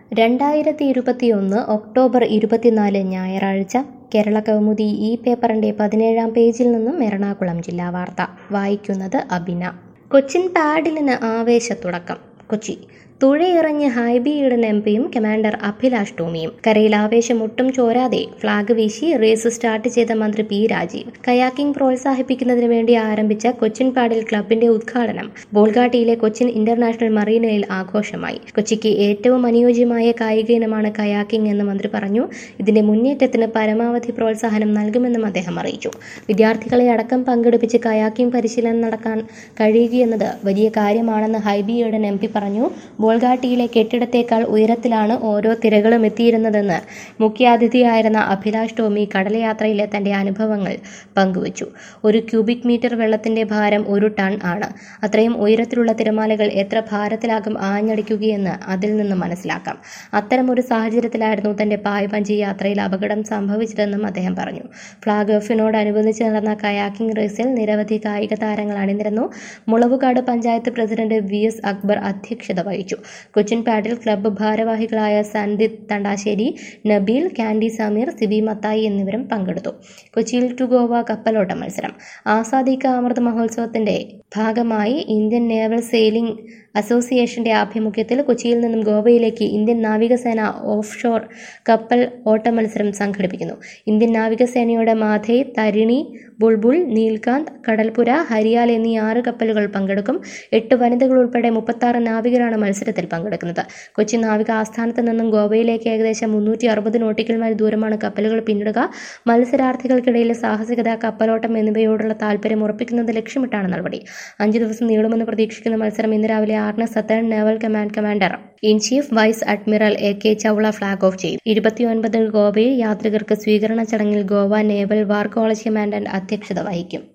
രണ്ടായിരത്തി ഇരുപത്തിയൊന്ന് ഒക്ടോബർ ഇരുപത്തിനാല് ഞായറാഴ്ച കേരള കൗമുദി ഈ പേപ്പറിന്റെ പതിനേഴാം പേജിൽ നിന്നും എറണാകുളം ജില്ലാ വാർത്ത വായിക്കുന്നത് അബിന കൊച്ചിൻ പാഡിലിന് ആവേശത്തുടക്കം കൊച്ചി തുഴയിറങ്ങി ഹൈബി ഈഡൻ എം പിയും കമാൻഡർ അഭിലാഷ് ടോമിയും കരയിൽ ആവേശം ഒട്ടും ചോരാതെ ഫ്ളാഗ് വീശി റേസ് സ്റ്റാർട്ട് ചെയ്ത മന്ത്രി പി രാജീവ് കയാക്കിംഗ് പ്രോത്സാഹിപ്പിക്കുന്നതിന് വേണ്ടി ആരംഭിച്ച കൊച്ചിൻ പാഡിൽ ക്ലബിന്റെ ഉദ്ഘാടനം ബോൾഗാട്ടിയിലെ കൊച്ചിൻ ഇന്റർനാഷണൽ മറീനയിൽ ആഘോഷമായി കൊച്ചിക്ക് ഏറ്റവും അനുയോജ്യമായ കായിക ഇനമാണ് കയാക്കിംഗ് എന്ന് മന്ത്രി പറഞ്ഞു ഇതിന്റെ മുന്നേറ്റത്തിന് പരമാവധി പ്രോത്സാഹനം നൽകുമെന്നും അദ്ദേഹം അറിയിച്ചു വിദ്യാർത്ഥികളെ അടക്കം പങ്കെടുപ്പിച്ച് കയാക്കിംഗ് പരിശീലനം നടക്കാൻ കഴിയുകയെന്നത് വലിയ കാര്യമാണെന്ന് ഹൈബി ഈഡൻ എം പി പറഞ്ഞു ബോൾഗാട്ടിയിലെ കെട്ടിടത്തേക്കാൾ ഉയരത്തിലാണ് ഓരോ തിരകളും എത്തിയിരുന്നതെന്ന് മുഖ്യാതിഥിയായിരുന്ന അഭിലാഷ് ടോമി കടലയാത്രയിലെ തന്റെ അനുഭവങ്ങൾ പങ്കുവച്ചു ഒരു ക്യൂബിക് മീറ്റർ വെള്ളത്തിന്റെ ഭാരം ഒരു ടൺ ആണ് അത്രയും ഉയരത്തിലുള്ള തിരമാലകൾ എത്ര ഭാരത്തിലാകും ആഞ്ഞടിക്കുകയെന്ന് അതിൽ നിന്ന് മനസ്സിലാക്കാം അത്തരമൊരു സാഹചര്യത്തിലായിരുന്നു തന്റെ പായ്വഞ്ചി യാത്രയിൽ അപകടം സംഭവിച്ചതെന്നും അദ്ദേഹം പറഞ്ഞു ഫ്ളാഗ് ഓഫിനോടനുബന്ധിച്ച് നടന്ന കയാക്കിംഗ് റേസിൽ നിരവധി കായിക താരങ്ങൾ അണിനിരന്നു Mulavukad panchayat president V S Akbar അധ്യക്ഷത വഹിച്ചു കൊച്ചിൻ പാഡിൽ ക്ലബ്ബ് ഭാരവാഹികളായ സന്ദിത് തണ്ടാശ്ശേരി നബീൽ കാൻഡി സമീർ സിബി മത്തായി എന്നിവരും പങ്കെടുത്തു കൊച്ചിയിൽ ടു ഗോവ കപ്പലോട്ട മത്സരം ആസാദി കാ അമൃത് മഹോത്സവത്തിന്റെ ഭാഗമായി ഇന്ത്യൻ നേവൽ സെയിലിംഗ് അസോസിയേഷന്റെ ആഭിമുഖ്യത്തിൽ കൊച്ചിയിൽ നിന്നും ഗോവയിലേക്ക് ഇന്ത്യൻ നാവികസേന ഓഫ് ഷോർ കപ്പൽ ഓട്ട മത്സരം സംഘടിപ്പിക്കുന്നു ഇന്ത്യൻ നാവികസേനയുടെ മാധേ തരിണി ബുൾബുൾ നീൽകാന്ത് കടൽപുര ഹരിയാൽ എന്നീ ആറ് കപ്പലുകൾ പങ്കെടുക്കും എട്ട് വനിതകൾ ഉൾപ്പെടെ മുപ്പത്തി നാവികരാണ് മത്സരത്തിൽ പങ്കെടുക്കുന്നത് കൊച്ചി നാവിക ആസ്ഥാനത്ത് നിന്നും ഗോവയിലേക്ക് ഏകദേശം മുന്നൂറ്റി അറുപത് നോട്ടിക്കൽ മൈൽ ദൂരമാണ് കപ്പലുകൾ പിന്നിടുക മത്സരാർത്ഥികൾക്കിടയിലെ സാഹസികത കപ്പലോട്ടം എന്നിവയോടുള്ള താല്പര്യം ഉറപ്പിക്കുന്നത് ലക്ഷ്യമിട്ടാണ് നടപടി അഞ്ചു ദിവസം നീളുമെന്ന് പ്രതീക്ഷിക്കുന്ന മത്സരം ഇന്ന് രാവിലെ ആറിന് southern naval command commander in chief vice admiral A K Chawla flag off ചെയ്യും ഇരുപത്തിയൊൻപതിന് ഗോവയിൽ യാത്രികർക്ക് സ്വീകരണ ചടങ്ങിൽ Goa naval war college commandant അധ്യക്ഷത വഹിക്കും